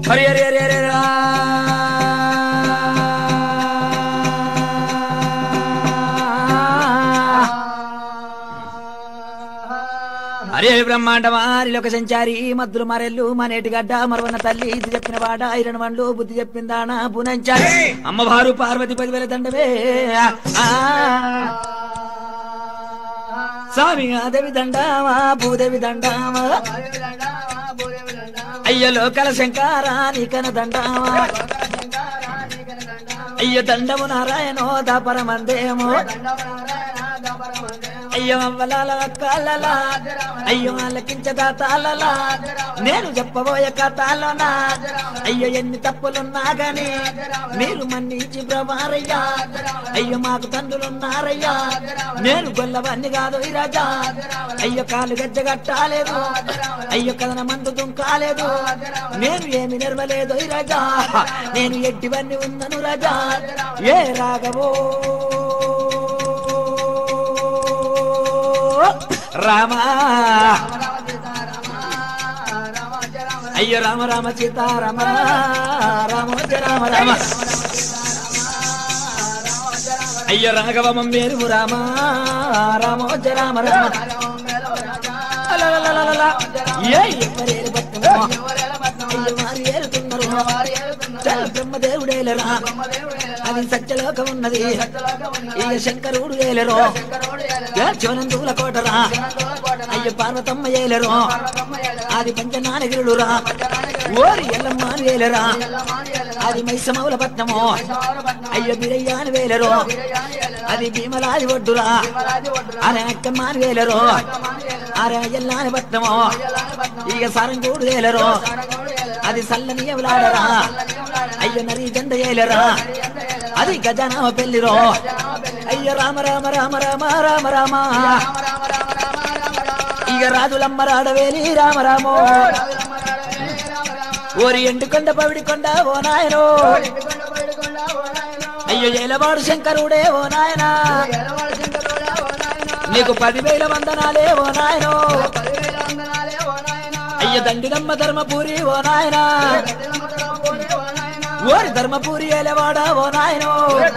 హరి హరి హరి హరి రా. హరి హరి బ్రహ్మాండమా లోక సంచారి మద్దులు మరెల్లు మనేటి గడ్డ మరవన్న తల్లి ఇది చెప్పిన వాడ ఐరన్ వండ్లు బుద్ధి చెప్పిందానా పునంచారి అమ్మవారు పార్వతి పదివేల దండవే ఆ. స్వామి ఆదేవి దండామా భూదేవి దండామా అయ్య లోకల శంకారా నీకన దండామా అయ్య దండము నారాయణో దాపరమందేమో అయ్యో అవ్వలాల అక్కలలా అయ్యో ఆలకించదా తాళలా నేను చెప్పబోయే కథలోనా అయ్యో ఎన్ని తప్పులున్నా గాని మీరు మన్నించి ప్రభారయ్యా అయ్యో మాకు తండ్రులున్నారయ్యా నేను గొల్లవన్నీ కాదు ఈ రాజా అయ్యో కాలు గజ్జ కట్టాలేదు అయ్యో కథన మందు దుంకాలేదు నేను ఏమి నెరవలేదు ఈ రాజా నేను ఎట్టివన్నీ ఉన్నను రాజా ఏ రాగవో రామా అయ్యో రామ రామ సీతారామ రామ రామ రామ అయ్యో రాఘవ మేరు రామ రామోజ రామ రామ అలలలలలల. ఏ ఎవ్వరేలు భక్తమో. అయ్యో వారు ఏలుతున్నారు చల బ్రహ్మదేవుడేలరా అది సత్యలోకం ఉన్నది ఇక శంకరుడు ఏలరో శివనందుల కోటరా అయ్య పార్వతమ్మ ఏలరో అది పంచనానగిరుడు రా ఓరి ఎల్లమ్మ వేలరా అది మైసమౌల పట్నమో అయ్య బిరయ్యాని వేలరో అది భీమలాది ఒడ్డురా అరే అక్కమ్మాని వేలరో అరే ఎల్లాని పట్నమో ఇక సారంగూడు వేలరో అది సల్లని ఎవలాడరా అయ్య నరి జెండ ఏలరా అది గజనామ పెళ్లిరో అయ్య రామ రామ రామ రామ రామ రామ ఇక రాజులమ్మ రాడవేలి రామ రామో ఓరి ఎండుకొండ పవిడి కొండ ఓ నాయనో అయ్యో ఏలవాడు శంకరుడే ఓ నాయనా నీకు పదివేల వందనాలే ఓ నాయనో అయ్య దండినమ్మ ధర్మపూరి ఓ నాయనా ఓరి ధర్మపూరి ఏలవాడ ఓ నాయనో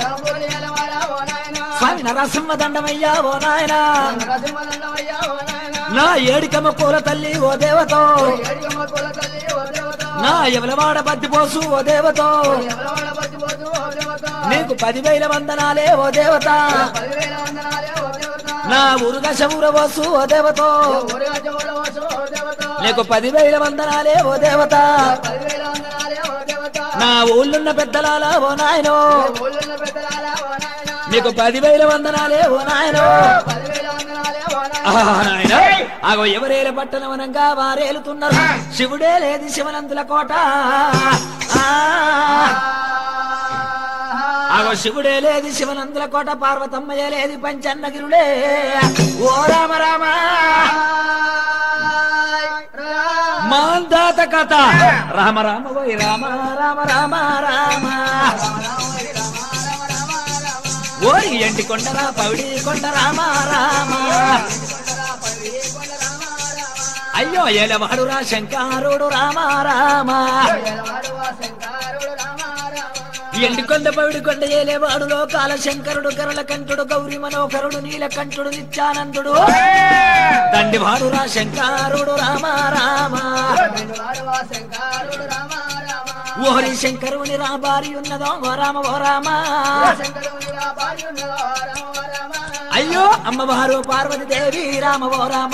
స్వామి నరసింహ దండమయ్యా ఓ నాయనా నా ఏడికమ్మ పూల తల్లి ఓ దేవతో నా ఎవలవాడ బద్దిపోసు ఓ దేవతో నీకు పదివేల వందనాలే ఓ దేవత నా ఊరు దశ ఊరవోసు ఓ దేవతో నీకు పదివేల వందనాలే ఓ దేవత నా ఊళ్ళున్న పెద్దలాల ఓ నాయనో నీకు పదివేల వందనాలే ఓ నాయనో ఆహా, నాయనా. ఆగో ఎవరేల పట్టణవనంగా వారేలుతున్నారు శివుడే లేదు శివనందుల కోట ఆ. ఆగో శివుడే లేదు శివనందుల కోట పార్వతమ్మయ్య లేదు పంచన్నగిరుడే ఓ రామ రామ మాందాత కథ రామ రామ వై రామ రామ రామ రామ ఓరి ఎంటి కొండరా పౌడి కొండ రామ రామ అయ్యో ఎలవాడురా శంకారుడు రామ రామ ఎండి కొండ పవిడి కొండ ఏలేవాడు లోకాల శంకరుడు కరల కంఠుడు గౌరి మనోహరుడు నీలకంఠుడు నిత్యానందుడు దండివాడురా శంకారుడు రామ రామ ఓహరి శంకరుని రా భార్య ఉన్నదో ఓ రామ ఓ రామ అయ్యో అమ్మవారు పార్వతి దేవి రామ ఓ రామ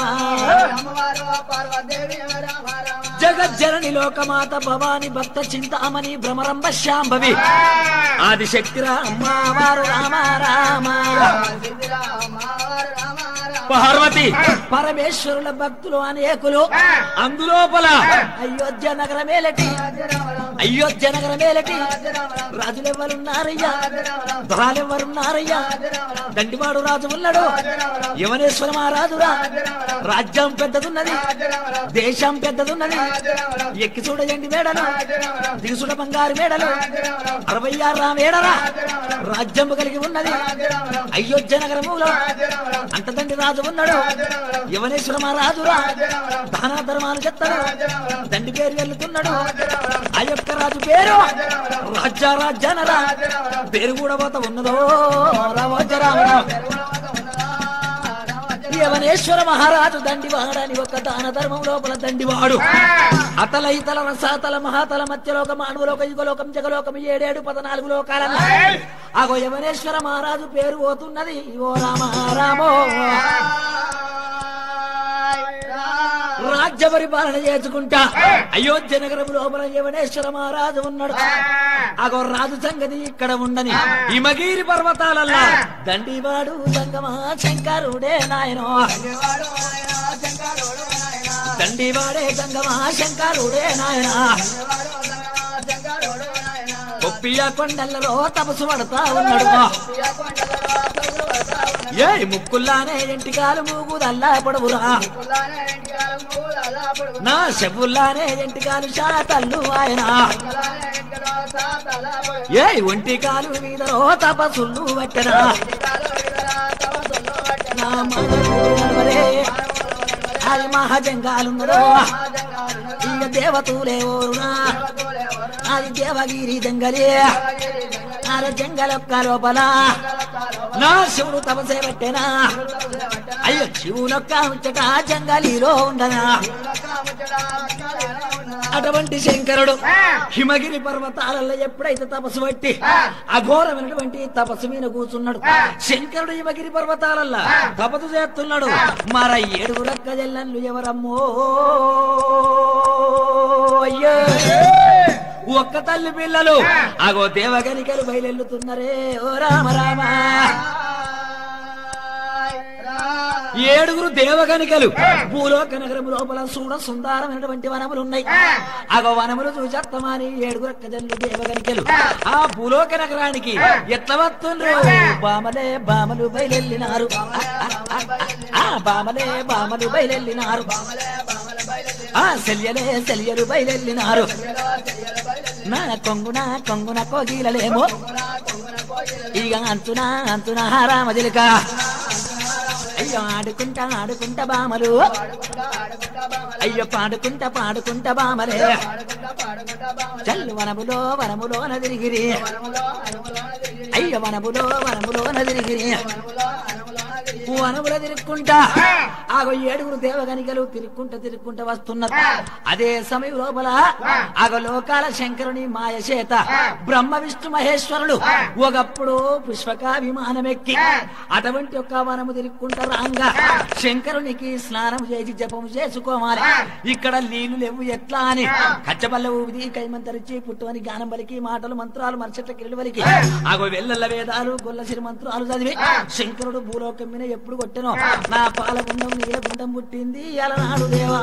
జగజ్జనని లోకమాత భవాని భక్త చింతామణి భ్రమరంబ శాంభవి ఆదిశక్తిరా అమ్మవారు రామ రామ పార్వతి పరమేశ్వరుల భక్తులు అనేకులు అందులోపల అయోధ్య నగరమేలటి అయోధ్య నగరమేలటి రాజులెవ్వరున్నారయ్యా దొరాలెవ్వరున్నారయ్యా దండివాడు రాజు ఉన్నాడు యువనేశ్వర మహారాజురా రాజ్యం పెద్దదున్నది దేశం పెద్దదున్నది ఎక్కి చూడయండి మేడలు దిగి చూడ బంగారు మేడలు అరవై ఆరు మేడరా రాజ్యం కలిగి ఉన్నది అయోధ్య నగరములో అంత తండ్రి రాజు మహారాజు ఉన్నాడు యవనేశ్వర మహారాజురా దాన ధర్మాలు చెప్తాడు తండ్రి పేరు వెళ్తున్నాడు ఆ యొక్క రాజు పేరు రాజ్య రాజ్యానరా పేరు కూడా పోత ఉన్నదో రామోజరామరావు యవనేశ్వర మహారాజు దండివాడని ఒక దాన ధర్మం లోపల దండివాడు అతల ఇతల రసాతల మహాతల మధ్యలోక మానవలోక యుగలోకం జగలోకం ఏడేడు పదనాలుగు లోకాల అగో యవనేశ్వర మహారాజు పేరు పోతున్నది ఓ రామ రామో రాజ్య పరిపాలన చేసుకుంటా అయోధ్య నగరం లోపల యవనేశ్వర మహారాజు ఉన్నాడు అగో రాజు సంగతి ఇక్కడ ఉండని హిమగిరి పర్వతాలల్లా దండివాడు సంగమా శంకరుడే నాయనో దండివాడే సంగమా శంకరుడే నాయన కొప్పియ కొండలలో తపసు పడతా ఉన్నాడు ఏ ముక్కుల్లానే ఎంటికాలు మూగుదల్లా పొడవురా నా చెవుల్లానే ఎంటికాలు శాతల్లు ఆయన ఏ ఒంటి కాలు మీదలో తపసులు పట్టరా నా మనవరే, అది మహాజంగాలున్నదో ఇక దేవతూలే ఓరునా అది దేవగిరి జంగలే అరే జంగలొక్క లోపల నా శివుడు తపసే పెట్టేనా అయ్యో శివునొక్క ముచ్చట జంగలిలో ఉండనా అటువంటి శంకరుడు హిమగిరి పర్వతాలలో ఎప్పుడైతే తపస్సు పట్టి అఘోరమైనటువంటి తపస్సు మీద కూర్చున్నాడు శంకరుడు హిమగిరి పర్వతాలల్లో తపస్సు చేస్తున్నాడు మర ఏడుగు రక్క జల్లన్లు ఎవరమ్మో అయ్యో ఒక్క తల్లి పిల్లలు అగో దేవగనికలు బయలెల్లుతున్నారే ఓ రామ రామ ఏడుగురు దేవగనికలు భూలోక నగరం లోపల చూడ సుందరమైనటువంటి వనములు ఉన్నాయి అగో వనములు చూచేత్తమని ఏడుగురు కజల్లు దేవగనికలు ఆ భూలోక నగరానికి ఎట్లా వస్తుండ్రు బామలే బామలు బయలెల్లినారు ఆ బామలే బామలు బయలెల్లినారు ఆ శల్యలే శల్యలు బయలెల్లినారు నా కొంగున కొంగున కోగిలలేమో ఇక అంతున అంతున రామజిలిక అయ్యో ఆడుకుంటా ఆడుకుంటా బామలు అయ్యో పాడుకుంటా పాడుకుంటా బామలే చల్లు వనములో వనములో నదిరిగిరి అయ్యో వనములో వనములో నదిరిగిరి వనముల తిరుక్కుంటా ఆగో ఏడుగురు దేవగనికలు తిరుక్కుంటా తిరుక్కుంటా వస్తున్నారు అదే సమయం లోపల ఆగో లోకాల శంకరుని మాయ చేత బ్రహ్మ విష్ణు మహేశ్వరుడు ఒకప్పుడు పుష్పక విమానం ఎక్కి అటువంటి ఒక వనము తిరుక్కుంటా రాంగా శంకరునికి స్నానం చేసి జపం చేసుకోవాలి ఇక్కడ నీళ్లు లేవు ఎట్లా అని కచ్చబల్ల ఊది కైమంతరిచి పుట్టువని గానం పలికి మాటలు మంత్రాలు మరుసట్ల కిరడు పలికి ఆగో వెల్లల్ల వేదాలు గొల్లసిరి మంత్రాలు చదివి శంకరుడు భూలోకం మీద ఎప్పుడు కొట్టెనో నా పాలగుండం నీలగుండం పుట్టింది అలనాడు దేవా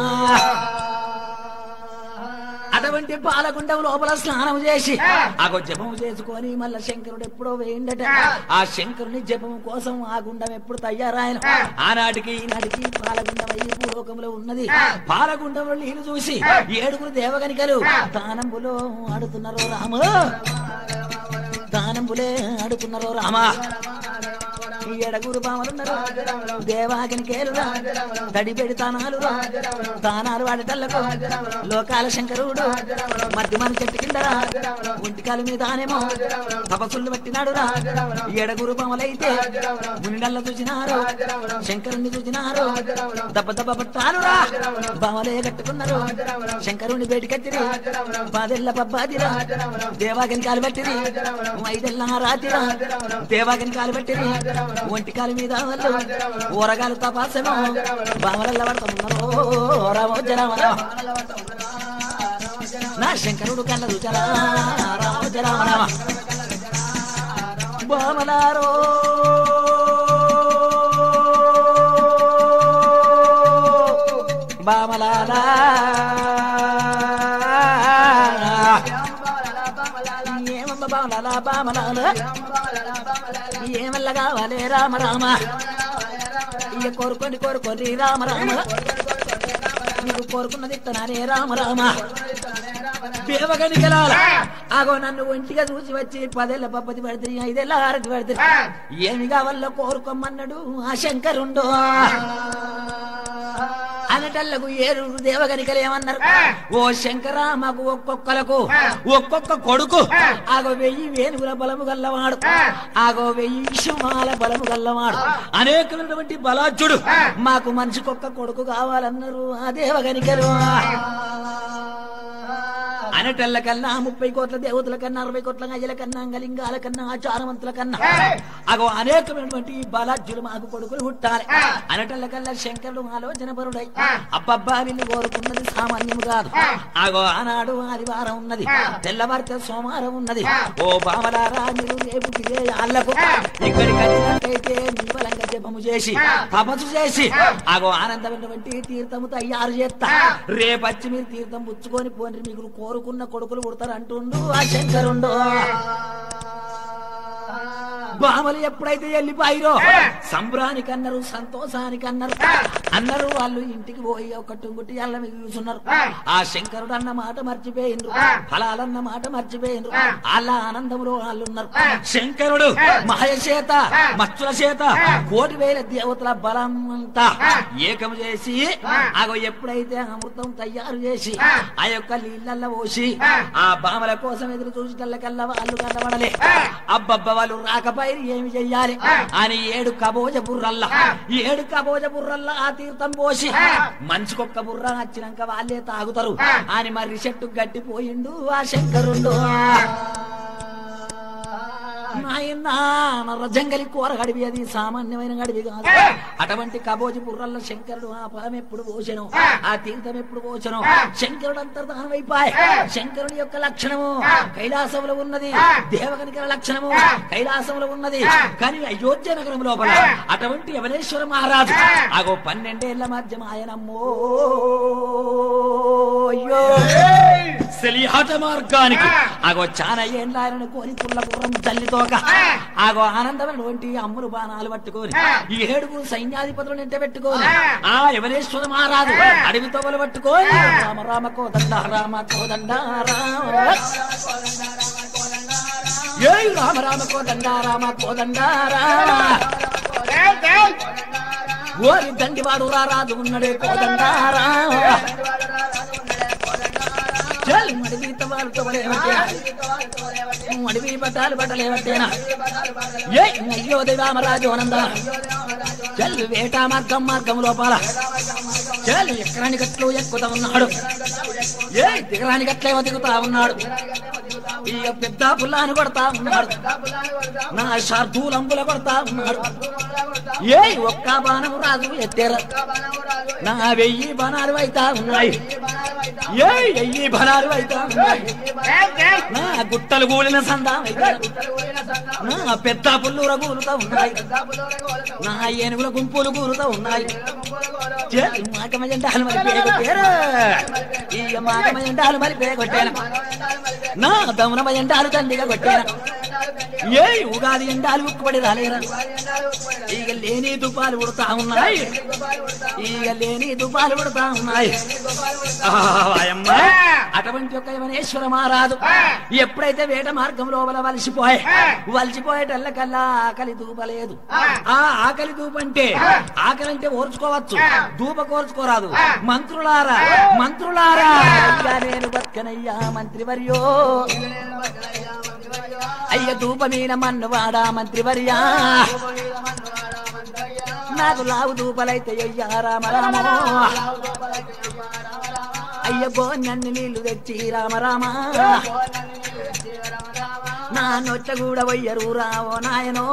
అటువంటి పాలగుండం లోపల స్నానం చేసి ఆగో జపం చేసుకొని మళ్ళా శంకరుడు ఎప్పుడో వేయండట ఆ శంకరుని జపం కోసం ఆ గుండం ఎప్పుడు తయారాయను ఆనాటికి ఈనాటికి పాలగుండం అయ్యి భూలోకంలో ఉన్నది పాలగుండంలో నీళ్లు చూసి ఏడుగురు దేవగనికలు దానంబులో ఆడుతున్నారు రాము దానంబులే ఆడుతున్నారు రామా ఈ ఎడగురు బామలున్నారు దేవాగిని కేలురా దడి పెడితానాలు తానాలు వాడటల్లకు లోకాల శంకరుడు మధ్య మన చెట్టు కిందరా ఒంటికాల మీద ఆనేమో తపస్సులు పట్టినాడురా ఎడగురు బామలైతే మునిడల్ల చూసినారు శంకరుణ్ణి చూసినారు దెబ్బ దెబ్బ పట్టారురా బామలే కట్టుకున్నారు శంకరుణ్ణి బయటికెత్తిరి పాదెల్ల పబ్బాదిరా దేవాగిని కాలు పట్టిరి ఐదెల్ల రాతిరా దేవాగిని కాలు పట్టిరి ఒంటి కాలు మీద వాళ్ళు ఊరగాలు తపాసమో బామలల్ల పడుతున్నారు రామో జరామరా నా శంకరుడు కళ్ళ రుచరా రామో జరామరామ బామలారో బామలాలా ఏమమ్మ బామలాలా బామలాలా ఏమల్ల కావాలి రామ రామ ఇక కోరుకొని కోరుకొని రామ రామ నీకు కోరుకున్నది ఇత్తనానే రామ రామ దేవగనికలాల ఆగో నన్ను ఒంటిగా చూసి వచ్చి పదేళ్ల పప్పది పడితే ఐదేళ్ల ఆరతి పడితే ఏమి కావాలో కోరుకోమన్నాడు ఆ శంకరుండు అనటల్లకు ఏడు దేవగనికలు ఏమన్నారు ఓ శంకర మాకు ఒక్కొక్కలకు ఒక్కొక్క కొడుకు ఆగో వెయ్యి వేణుగుల బలము గల్లవాడు ఆగో వెయ్యి విషమాల బలము గల్లవాడు అనేకమైనటువంటి బలాజ్యుడు మాకు మనిషికొక్క కొడుకు కావాలన్నారు ఆ దేవగనికలు అనటల్ల కన్నా ముప్పై కోట్ల దేవతల కన్నా అరవై కోట్ల గజల కన్నా అంగలింగాల కన్నా ఆచారవంతుల కన్నా అగో అనేకమైనటువంటి బలాజ్యులు మాకు కొడుకులు పుట్టాలి అనటల్ల కల్లా శంకరుడు ఆలోచన పరుడై అబ్బబ్బా వీళ్ళు కోరుకున్నది సామాన్యం కాదు అగో ఆనాడు ఆదివారం ఉన్నది తెల్లవారితే సోమవారం ఉన్నది ఓ బామలారా మీరు రేపు ఇదే ఆళ్లకు ఇక్కడికి వచ్చినట్టయితే నిబలంగా జపము చేసి తపస్సు చేసి అగో ఆనందమైనటువంటి తీర్థము తయారు చేస్తా రేపచ్చి మీరు తీర్థం పుచ్చుకొని పోని మీకు కోరుకున్న కొడుకులు పుడతారు అంటుండు ఆ శంకరుండు బామలు ఎప్పుడైతే వెళ్ళిపోయిరో సంబరానికి అన్నారు సంతోషానికి అన్నారు అన్నారు వాళ్ళు ఇంటికి పోయి ఒక టుంగుటి అల్ల మీద కూర్చున్నారు ఆ శంకరుడు అన్న మాట మర్చిపోయిండ్రు ఫలాలన్న మాట మర్చిపోయిండ్రు వాళ్ళ ఆనందంలో వాళ్ళు ఉన్నారు శంకరుడు మహయ చేత మచ్చుల చేత కోటి వేల దేవతల బలం అంతా ఏకం చేసి అగో ఎప్పుడైతే అమృతం తయారు చేసి ఆ యొక్క నీళ్ళల్లో పోసి ఆ బామల కోసం ఎదురు చూసేటల్లకల్లా వాళ్ళు కనబడలే అబ్బబ్బ వాళ్ళు రాకపోయి ఏమి చెయ్యాలి అని ఏడు కబోజ బుర్రల్లా ఏడు కబోజ బుర్రల్లా ఆ తీర్థం పోసి మంచుకొక్క బుర్ర వచ్చినాక వాళ్ళే తాగుతారు అని మరి చెట్టు గట్టిపోయిండు ఆ శంకరుండు నాయనా నర్ర జంగలి కూర గడివి అది సామాన్యమైన గడివి కాదు అటువంటి కబోజి బుర్రల్ల శంకరుడు ఆ ఫలం ఎప్పుడు పోసెను ఆ తీర్థం ఎప్పుడు పోసెను శంకరుడు అంతర్ధానమైపాయ్ శంకరుని యొక్క లక్షణము కైలాసంలో ఉన్నది దేవకనికల లక్షణము కైలాసంలో ఉన్నది కానీ అయోధ్య నగరం లోపల అటువంటి యవనేశ్వర మహారాజు అగో పన్నెండేళ్ల మధ్య ఆయనమ్మో అయ్యో సెలిహాట మార్గానికి అగో చాలా ఏండ్ల ఆయనను కోరి పుల్ల గుర్రం తల్లితోక ఆగో ఆనందమైనటువంటి అమ్ములు బాణాలు పట్టుకొని ఈ ఏడుగురు సైన్యాధిపతులను ఇంట పెట్టుకొని ఆ యవనేశ్వర మహారాజు అడవి తోవలు పట్టుకొని రామ రామ కోదండ రామ కోదండ రామ ఏయ్ రామ రామ కోదండ రామ కోదండ రామ ఓరి దండివాడు రా రాజు ఉన్నడే కోదండ రామ చల్ మడివి తవాలు తవలేవటేనా మడివి బట్టాలు బట్టలేవటేనా ఏ అయ్యో దేవామరాజు ఆనంద చల్ వేట మార్గం మార్గం లోపల చల్ ఎక్కరాని గట్లు ఎక్కుతా ఉన్నాడు ఏ దిగరాని గట్లేమో దిగుతా ఉన్నాడు ఈ పెద్ద పుల్లాని కొడతా ఉన్నాడు నా శార్దూలంబుల కొడతా ఉన్నాడు ఏ ఒక్క బాణము రాజు ఎత్తేర నా వెయ్యి బాణాలు అయితా ఉన్నాయి ఏ వెయ్యి బలాలు అయితా ఉన్నాయి నా గుట్టలు కూలిన సందా నా పెద్ద పుల్లూర కూలుతా ఉన్నాయి నా ఏనుగుల గుంపులు కూలుతా ఉన్నాయి చే, మాకమ జెండాలు మరి పేగొట్టారు ఈ మాకమ జెండాలు మరి పేగొట్టాను నా దమునమ జెండాలు తండ్రిగా కొట్టాను ఏ ఉగాది ఎండాలు ఉక్కుపడి రాలేరా ఇక లేని దుపాలు పుడతా ఉన్నాయి ఇక లేని దుపాలు పుడతా ఉన్నాయి ఆయమ్మ అటువంటి ఒక యవనేశ్వర మహారాజు ఎప్పుడైతే వేట మార్గం లోపల వలసిపోయే వలసిపోయేటల్లకల్లా ఆకలి దూపలేదు ఆ ఆకలి దూపంటే ఆకలి అంటే ఓర్చుకోవచ్చు దూప కోర్చుకోరాదు మంత్రులారా మంత్రులారా అయ్యా నేను బతకనయ్యా మంత్రివర్యో అయ్య దూపమీన మన్నువాడా మంత్రివర్యా నాకు లావు దూపలైతే అయ్యా రామ రామ అయ్య గోన్నన్ని నీళ్లు తెచ్చి రామ రామ నా నొట్ట కూడా వయ్యరు రావో నాయనో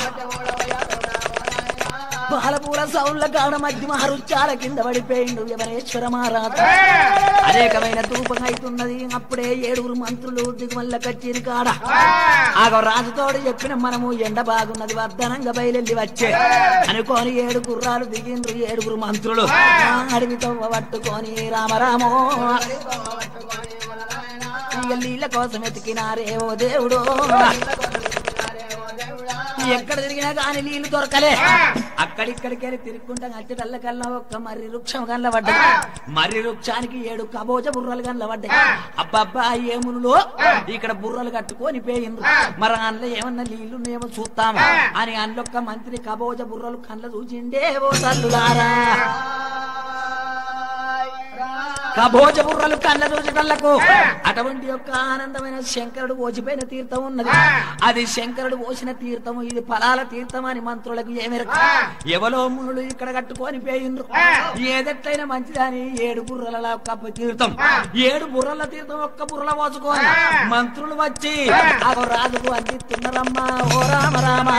పాలపూల సౌళ్ళ కాడ మధ్య మహరుచాల కింద పడిపోయిండు యవనేశ్వర మహారాజు అనేకమైన ధూపం అవుతున్నది అప్పుడే ఏడుగురు మంత్రులు దిగుమల్ల కచ్చేరి కాడ ఆగో రాజుతోడు చెప్పిన మనము ఎండ బాగున్నది వర్ధనంగా బయలెళ్ళి వచ్చే అనుకోని ఏడు గుర్రాలు దిగిండ్రు ఏడుగురు మంత్రులు ఆ అడవితో పట్టుకొని రామరామో ఇక నీళ్ళ కోసం ఎతికినారే ఓ దేవుడు ఎక్కడ తిరిగినా కానీ నీళ్లు దొరకలే అక్కడిక్కడికి వెళ్ళి తిరుక్కుంటా అచ్చటల్లకల్లా ఒక్క మర్రి వృక్షం కల్లా పడ్డాయి మర్రి వృక్షానికి ఏడు కబోజ బుర్రలు కల్లా పడ్డాయి అబ్బబ్బా ఏమునులో ఇక్కడ బుర్రలు కట్టుకొని పోయిండ్రు మరి అందులో ఏమన్నా నీళ్లు ఏమో చూస్తామా అని అందులొక్క మంత్రి కబోజ బుర్రలు కళ్ళ చూసిండే ఓ తల్లులారా కబోజ బుర్రలు కళ్ళ చూచటళ్లకు అటువంటి యొక్క ఆనందమైన శంకరుడు ఓచిపోయిన తీర్థం ఉన్నది అది శంకరుడు పోసిన తీర్థము ఇది ఫలాల తీర్థం అని మంత్రులకు ఏమెరక ఎవలో మునులు ఇక్కడ కట్టుకొని పోయిండ్రు ఏదెట్లయినా మంచిదని ఏడు బుర్రల కప్ప తీర్థం ఏడు బుర్రల తీర్థం ఒక్క బుర్రల పోసుకొని మంత్రులు వచ్చి ఆ రాజుకు అందిస్తున్నారమ్మా ఓ రామ రామ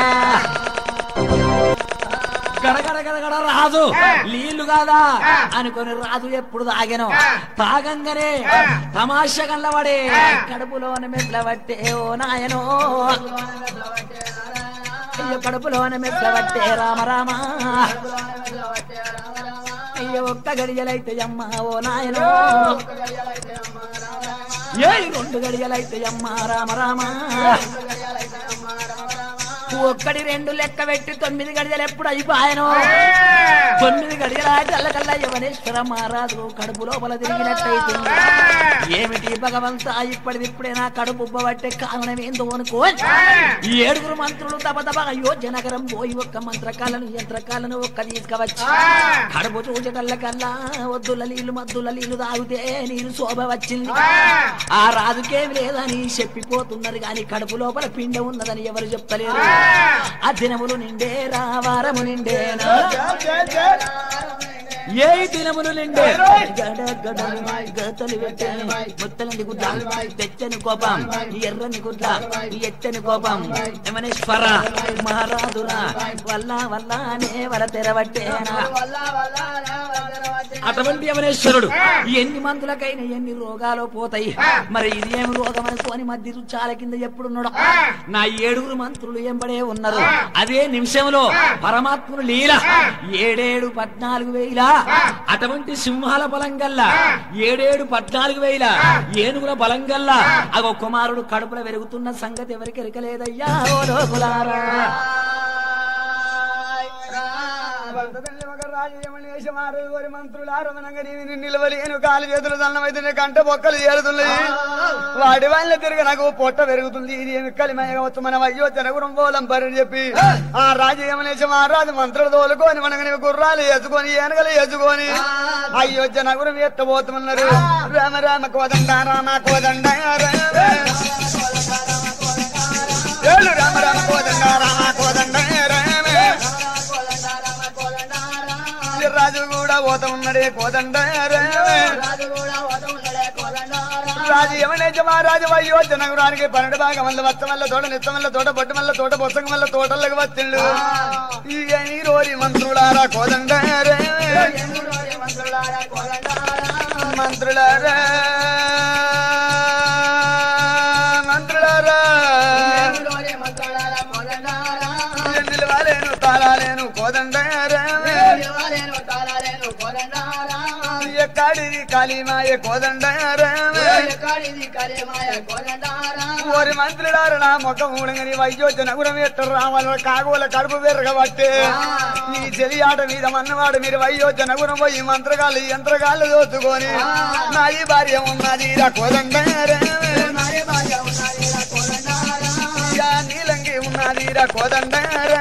గడగడ గడగడ రాజు నీళ్లు కాదా అనుకొని రాజు ఎప్పుడు తాగాను తాగంగానే తమాషా కళ్ళబడే కడుపులోన మెట్లబట్టే ఓ నాయనో అయ్యో కడుపులోన మెట్లబట్టే రామ రామ అయ్యో ఒక్క గడియలైతే అమ్మ ఓ నాయనో ఏ రెండు గడియలైతే అమ్మ రామ రామ ఒక్కడి రెండు లెక్క పెట్టి తొమ్మిది గడియలు ఎప్పుడు అయిపోయాను తొమ్మిది గడియలాటల్లకల్లా యవనేశ్వర మహారాజు కడుపు లోపల తిరిగినట్టయితుంది ఏమిటి భగవంత ఇప్పటిది ఇప్పుడే నా కడుపు ఉబ్బబట్టే కారణం ఏందో అనుకో ఈ ఏడుగురు మంత్రులు దబ దబ అయోధ్య నగరం పోయి ఒక్క మంత్రకాలను యంత్రకాలను ఒక్క తీసుకవచ్చి కడుపు చూచటల్లకల్లా వద్దుల నీళ్లు మద్దుల నీళ్లు తాగితే నీరు శోభ వచ్చింది ఆ రాజుకేమి లేదని చెప్పిపోతున్నారు గాని కడుపు లోపల పిండ ఉన్నదని ఎవరు చెప్తలేరు ఆ దినములు నిండేరా వారము నిండేనా ఏ దినములు నిండే గడ గడలు గతలు పెట్టని ముత్తలని గుడ్డ తెచ్చని కోపం ఎర్రని గుడ్డ ఎత్తని కోపం యమనేశ్వర మహారాజురా వల్ల వల్లనే వల తెరవట్టేనా అటువంటి యమనేశ్వరుడు ఎన్ని మందులకైనా ఎన్ని రోగాలు పోతాయి మరి ఇది ఏమి రోగం అనుకోని మధ్య రుచాల కింద ఎప్పుడున్నాడు నా ఏడుగురు మంత్రులు ఎంబడే ఉన్నారు అదే నిమిషంలో పరమాత్ముడు లీల ఏడేడు పద్నాలుగు వేల అటువంటి సింహాల బలం గల్లా ఏడేడు పద్నాలుగు వేల ఏనుగుల బలం గల్లా అగో కుమారుడు కడుపులో పెరుగుతున్న సంగతి ఎవరికి ఎరకలేదయ్యా ఓ లోకులారా నిలవలేను కాలు చేతులు దన్నమైతే కంట బొక్కలు చేరుతున్నాయి వాడి వాళ్ళ తిరిగి నాకు పొట్ట పెరుగుతుంది ఇది ఏమి కలిమయ కావచ్చు మనం అయ్యో తెనగురం పోలం పని చెప్పి ఆ రాజు ఏమనేసి మహారాజు మంత్రులు తోలుకొని మనకి గుర్రాలు వేసుకొని ఏనగలు వేసుకొని అయ్యో జనగురం ఎత్తబోతున్నారు రామ రామ కోదండ రామ కోదండ రామ ఏళ్ళు రామ రామ కోదండ రామ కోదండ రామ రాజు కూడా పోతా ఉన్నాడే కోదండ రాజు ఏమనేది మహారాజు అయ్యో జనగురానికి పన్నెండు భాగం వల్ల వత్త వల్ల తోట నిత్తం వల్ల తోట బొట్టు వల్ల తోట బొత్సంగ వల్ల తోటలకు వచ్చిండు ఈ ఈ రోరి మంత్రులారా కోదండ మంత్రులారా మంత్రులారా నిలవాలేను తాళాలేను కోదండ ఎక్కడిది కాళీమాయ కోదండ ఓరి మంత్రులారు నా ముఖం ఊడగని వైద్యోజన కూడా ఎట్ట రావాలి కాగోల కడుపు పెరగబట్టే ఈ చెలి ఆట మీద మన్నవాడు మీరు వైద్యోజన కూడా పోయి మంత్రగాళ్ళు యంత్రగాళ్ళు దోచుకొని నాది భార్య ఉన్నది రా కోదండ నీలంగి ఉన్నది రా కోదండ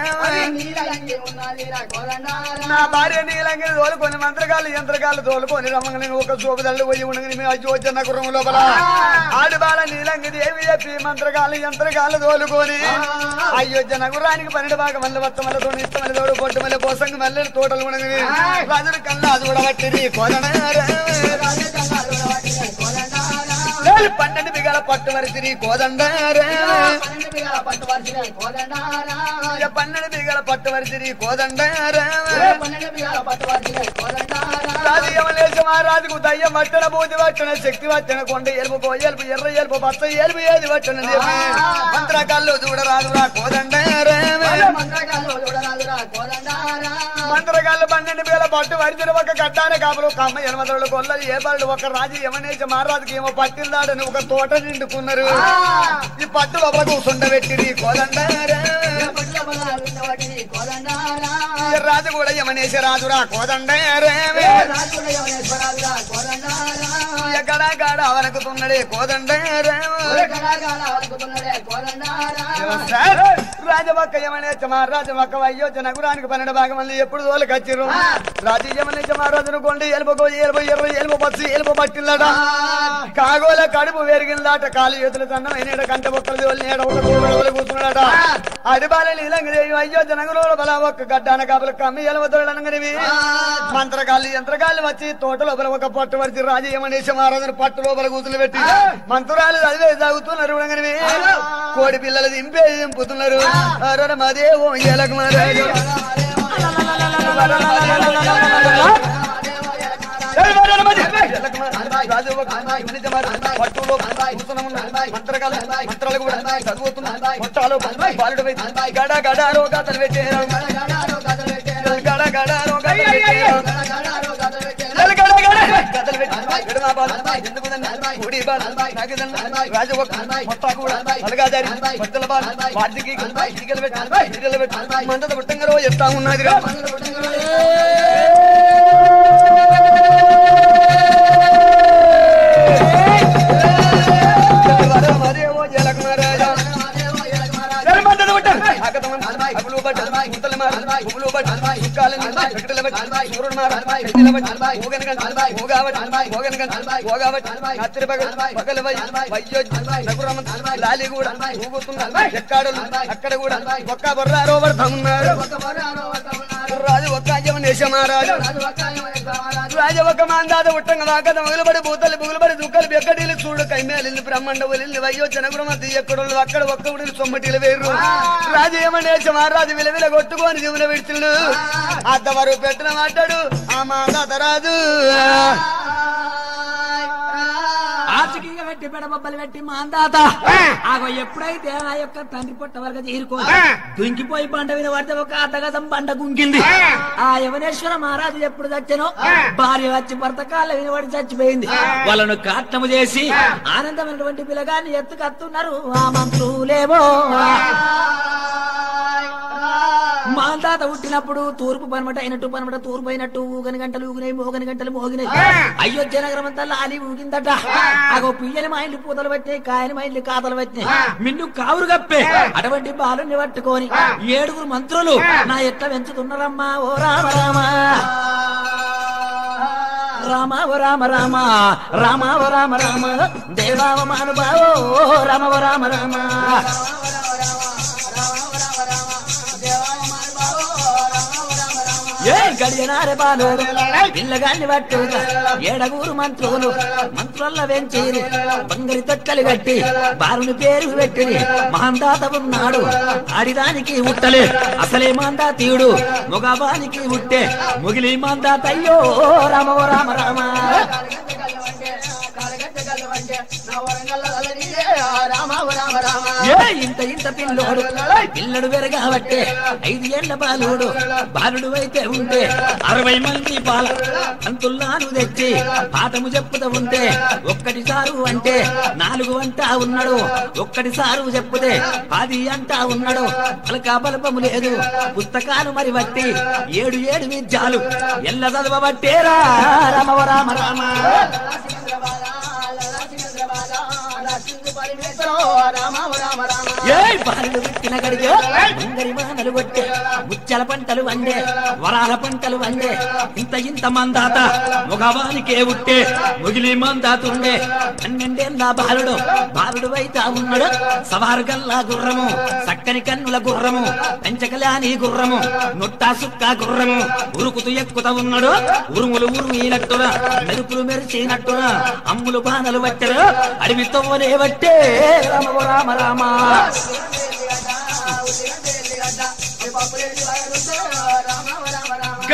నా భార్య నీలంగిని తోలుకొని మంత్రగాళ్ళు యంత్రగాళ్ళు తోలుకొని రమ్మని ఒక సోపుదళ్ళు పోయి ఉండగని మీ అయోధ్య గుర్రం లోపల ఆడుబాల నీలంగి దేవి చెప్పి మంత్రగాళ్ళు యంత్రగాళ్ళు తోలుకొని అయోధ్య నగురానికి పన్నెండు భాగం మళ్ళీ వత్త మళ్ళీ తోడు ఇష్ట మళ్ళీ తోడు పొట్టు మళ్ళీ పోసంగి మళ్ళీ తోటలు ఉండగని రాజులు కన్నా చూడబట్టి కోదన పన్నెండు బిగల పట్టు వరిసిరి కోదండ పన్నెండు బిగల పట్టు వరిసిరి కోదండ రాజు యమనేశ మహారాజుకు దయ్యం పట్టణ బూది పట్టణ శక్తి పట్టణ కొండ ఎలుపు కో ఎలుపు ఎర్ర ఎలుపు పచ్చ ఎలుపు ఏది పట్టణ చెప్పి మంత్రకాల్లో చూడరాదు రా కోదండ మంత్రకాళ్ళు పన్నెండు వేల పట్టు వరిచిన ఒక కట్టాన కాపులు కమ్మ ఎనమదలు కొల్లలు ఏ బళ్ళు ఒక రాజు యమనేశ మహారాజుకి ఏమో పట్టిందాడని ఒక తోట నిండుకున్నారు ఈ పట్టు లోపల కూర్చుండబెట్టి కోదండ రాజు కూడా యమనేశ రాజురా కోదండ ఎక్కడ కాడ అవనకుతున్నాడే కోదండ రాజభక్క యమనేశ మహారాజభక్క అయ్యోచ నగురానికి పన్నెండు భాగం మంది ఎప్పుడు తోలికి వచ్చిర్రు రాజు యమనేశ మహారాజును కొండి ఎలుపు ఎలుపు ఎర్ర ఎలుపు పచ్చి ఎలుపు పట్టిల్లట కాగోల కడుపు పెరిగిందాట కాలు చేతులు తన్నమైన కంట బొక్కలు తోలి నేడ ఒక తోడు కూర్చున్నాడట అడిబాల నీలంగిదేవి అయ్యో జనగులో బల ఒక్క గడ్డాన కాపులు కమ్మి ఎలవతోడనగనివి మంత్రగాళ్ళు యంత్రగాళ్ళు వచ్చి తోట లోపల ఒక పట్టు వరిచి రాజు యమనేశ మహారాజును పట్టు లోపల కూతులు పెట్టి మంత్రాలు చదివే తాగుతున్నారు ఉడగనివి కోడి పిల్లలు దింపే దింపుతున్నారు అరణ మదేవో ఎలకు మహారాజు రాజు ఒక యువనిజ మహారాజు పట్టులో కూర్చున్న ఉన్నాడు. మంత్రగాళ్ళు మంత్రాలు కూడా చదువుతున్నారు మొట్టాలు బాలుడు గడ గడ రోగాతలు పెట్టారు గడ గడ రోగాతలు పెట్టారు గడ గడ గడ కథలు పెట్టి ఎడమ బాలు ఎందుకు దండ కుడి బాలు నాగదన్న రాజు ఒక మొత్తం కూడా అలగాదారి మద్దల బాలు వాటికి ఈగలు పెట్టి ఈగలు పెట్టి మందత పుట్టంగా రోజు చెప్తా ఉన్నది రా. వర మరేవో జలక మహారాజా జలమందన పుట్టారు. ఆకతమన్, అగులు బట్ట, ముద్దల మార, పువ్వులు బట్ట, సుక్కాలని, చక్కడల బట్ట, సూర్యుడు మార, కట్టెల బట్ట, ఓగన గంట, ఓగావట్, ఓగన గంట, ఓగావట్, రాత్రి పగలు, పగలు వై, వయ్యొచ్చి, నగురమ్మ, లాలి కూడా, ఊగుతున్న, ఎక్కాడలు, అక్కడ కూడా, ఒక్క బొర్రారో పడతా ఉన్నారు. రాజు ఒక్క యమనేశ మహారాజు రాజ ఒక మాందాద ఉట్టంగ వాకద మొగలుబడి బూతలు బుగులుబడి దుక్కలు బెక్కడీలు చూడు కైమేలింది బ్రహ్మండ ఒలింది వయ్యో జనగురమతి ఎక్కడోళ్ళు అక్కడ ఒక్క ఉడిని సొమ్మటిలు వేరు రాజు ఏమనేశ మహారాజు విలవిల కొట్టుకొని జీవన విడుతుడు అద్దవారు పెట్టిన మాట్లాడు ఆ మాందాత రాజు ఆచకీగా పెట్టి పెడబొబ్బలు పెట్టి మాందాత ఆగో ఎప్పుడైతే ఆ యొక్క తండ్రి పొట్ట వరకు చేరుకో దుంకిపోయి బండ మీద పడితే ఒక అతగతం బండ గుంకింది ఆ యవనేశ్వర మహారాజు ఎప్పుడు చచ్చనో భార్య వచ్చి భర్త కాళ్ళ వినబడి చచ్చిపోయింది వాళ్ళను కాట్నము చేసి ఆనందమైనటువంటి పిల్లగాన్ని ఎత్తుకత్తున్నారు ఆ మంత్రులేమో మాందాత పుట్టినప్పుడు తూర్పు పనమట అయినట్టు పనమట తూర్పు అయినట్టు ఊగని గంటలు ఊగినాయి మోగని గంటలు మోగినాయి అయోధ్య నగరం అంతా లాలి ఊగిందట ఆగో పియ్యని మా ఇంటి పూతలు పెట్టినాయి కాయని మా ఇంటి కాతలు పెట్టినాయి మిన్ను కావురు కప్పే అటువంటి బాలుని పట్టుకొని ఏడుగురు మంత్రులు నా ఎట్లా పెంచుతున్నారమ్మా ఓ రామ రామ రామ ఓ రామ రామ రామ ఓ రామ రామ దేవావ మానుభావో రామ ఓ రామ రామ ఏ గడియనారే బాలుడు పిల్లగాన్ని పట్టు ఏడగూరు మంత్రులు మంత్రుల వెంచేరు బంగరి తొట్టలు కట్టి బాలుని పేరు పెట్టి మహందాత ఉన్నాడు ఆడిదానికి ఉట్టలే అసలే మాందాతీయుడు మగవానికి ఉట్టే ముగిలి మాందాత అయ్యో రామ ఓ రామ రామ ఏ ఇంత ఇంత పిల్లోడు పిల్లడు వెరగాబట్టే ఐదు ఏళ్ల బాలుడు బాలుడు అయితే ఉంటే అరవై మంది బాల అంతుల్లాను తెచ్చి పాఠము చెప్పుతూ ఉంటే ఒక్కటి సారు అంటే నాలుగు అంటా ఉన్నాడు ఒక్కటి సారు చెప్పుతే పది అంటా ఉన్నాడు పలక బలపము లేదు పుస్తకాలు మరి బట్టి ఏడు ఏడు విద్యాలు ఎల్ల చదవబట్టేరా రామ ఓ రామ రామ ఏ బాలుడు పుట్టిన గడిగే ముందరి వానలు కొట్టే ముచ్చల పంటలు వండే వరాల పంటలు వండే ఇంత ఇంత మందాత మగవానికే ఉట్టే ముగిలి మందాతుండే పన్నెండేళ్ళ బాలుడు బాలుడు అయితా ఉన్నాడు సవారు గల్లా గుర్రము చక్కని కన్నుల గుర్రము పెంచకలాని గుర్రము నొట్టా సుక్క గుర్రము ఉరుకుతూ ఎక్కుతా ఉన్నాడు ఉరుములు ఉరుమినట్టుగా మెరుపులు మెరిచినట్టుగా అమ్ములు బాణలు పట్టారు అడవితోనే పట్టే రామ ఓ రామ రామ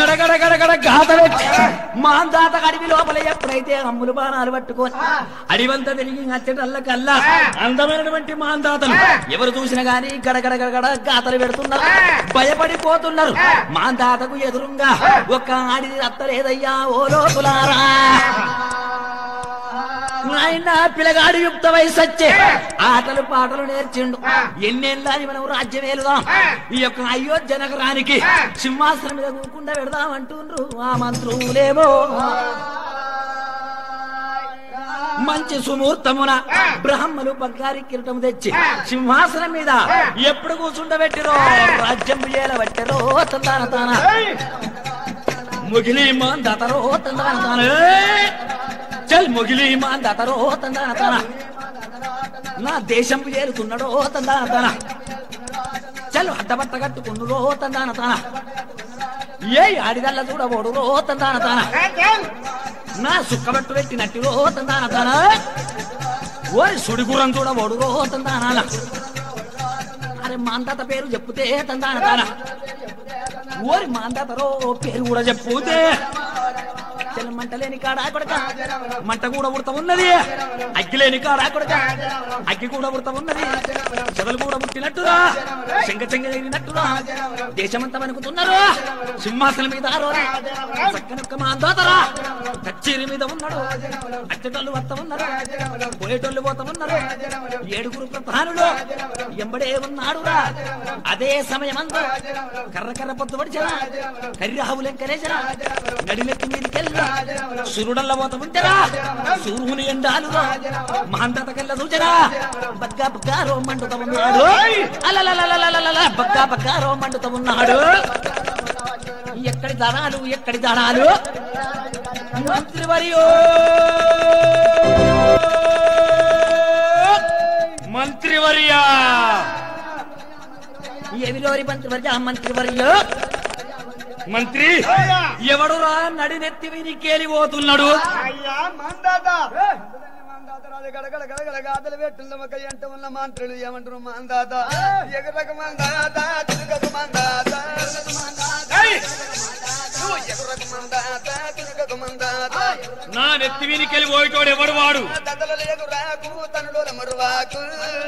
గడగడ గడగడ గాత పెట్టి మాందాత అడవి లోపల ఎప్పుడైతే అమ్ములు బాణాలు పట్టుకొని అడివంతా తిరిగి అచ్చటల్ల కల్లా అందమైనటువంటి మాందాతలు ఎవరు చూసినా గాని గడగడ గడగడ గాతలు పెడుతున్నారు భయపడిపోతున్నారు మాందాతకు ఎదురుగా ఒక్క ఆడిది అత్తలేదయ్యా ఓ లోపులారా నాయన పిల్లగాడు యుక్త వయసు వచ్చే ఆటలు పాటలు నేర్చిండు ఎన్నేళ్ళని మనం రాజ్యం ఏలుదాం ఈ యొక్క అయోధ్య నగరానికి సింహాసనం మీద కూకుండా పెడదాం అంటుండ్రు ఆ మంత్రులేమో మంచి సుముహూర్తమున బ్రహ్మలు బంగారి కిరీటం తెచ్చి సింహాసనం మీద ఎప్పుడు కూర్చుండబెట్టిరో రాజ్యం ఏలబెట్టరో తందాన తాన ముగిలి మాన్ దాతరో తందాన తాన ఏయ్! చల్ ముగిలి మాన్ దాతరో తందాన తాన నా దేశం ఏలుతున్నాడో తందాన తాన చల్ అడ్డబట్ట కట్టుకున్నురో తందాన తాన ఏ ఆడిదల్ల చూడబోడు రో తందాన తాన నా సుక్కబట్టు పెట్టినట్టు రో తందాన తాన ఓయ్ సుడిగుర్రం చూడబోడు రో తందాన అరే మాందాత పేరు చెప్పుతే తందాన తాన ఓరి మాందాతరో పేరు కూడా చెప్పుతే చెల్ల మంట లేని కాడా కొడక మంట కూడా ఉడత ఉన్నది అగ్గి లేని కాడా కొడక అగ్గి కూడా ఉడత ఉన్నది చెదలు కూడా పుట్టినట్టురా చెంగ చెంగ ఎగిరినట్టురా దేశమంతా వణుకుతున్నారు సింహాసనం మీద ఆరోరా చక్కనొక్క మాందాతరా కచ్చేరి మీద ఉన్నాడు అచ్చటోళ్ళు వస్త ఉన్నారు పోయేటోళ్ళు పోతా ఉన్నారు ఏడుగురు ప్రధానులు ఎంబడే ఉన్నాడురా అదే సమయమంతా కర్ర కర్ర పొద్దు పడిచరా కర్రాహు లెక్కలేచరా నడిమెత్తి మీదికెళ్ళా సురుడల్ల పోత ఉంటరా సూర్యుని ఎండాలురా మహంతత కల్ల చూచరా బగ్గా బగ్గారో మండుత ఉన్నాడు అలలలలలలల బగ్గా బగ్గారో మండుత ఉన్నాడు ఎక్కడి దళాలు ఎక్కడి దళాలు మంత్రివర్యో మంత్రివర్యా ఎవిలోరి మంత్రివర్య మంత్రివర్యో మంత్రి ఎవడు రా నడినెత్తి వినికేలి పోతున్నాడు అయ్యా మందాత మందాత రాజు గడగడ గడగడ గాథలు పెట్టున్న ఒక ఎంట ఉన్న మంత్రులు ఏమంటారు మందాత ఎగురక మందాత తిరుగక మందాత ఏయ్! నువ్వు ఎగురక మందాత తిరుగక మందాత నా నెత్తి వీనికెళ్ళి పోయేటోడు ఎవడు వాడు దదల ఎగురాకు తనులో మరువాకు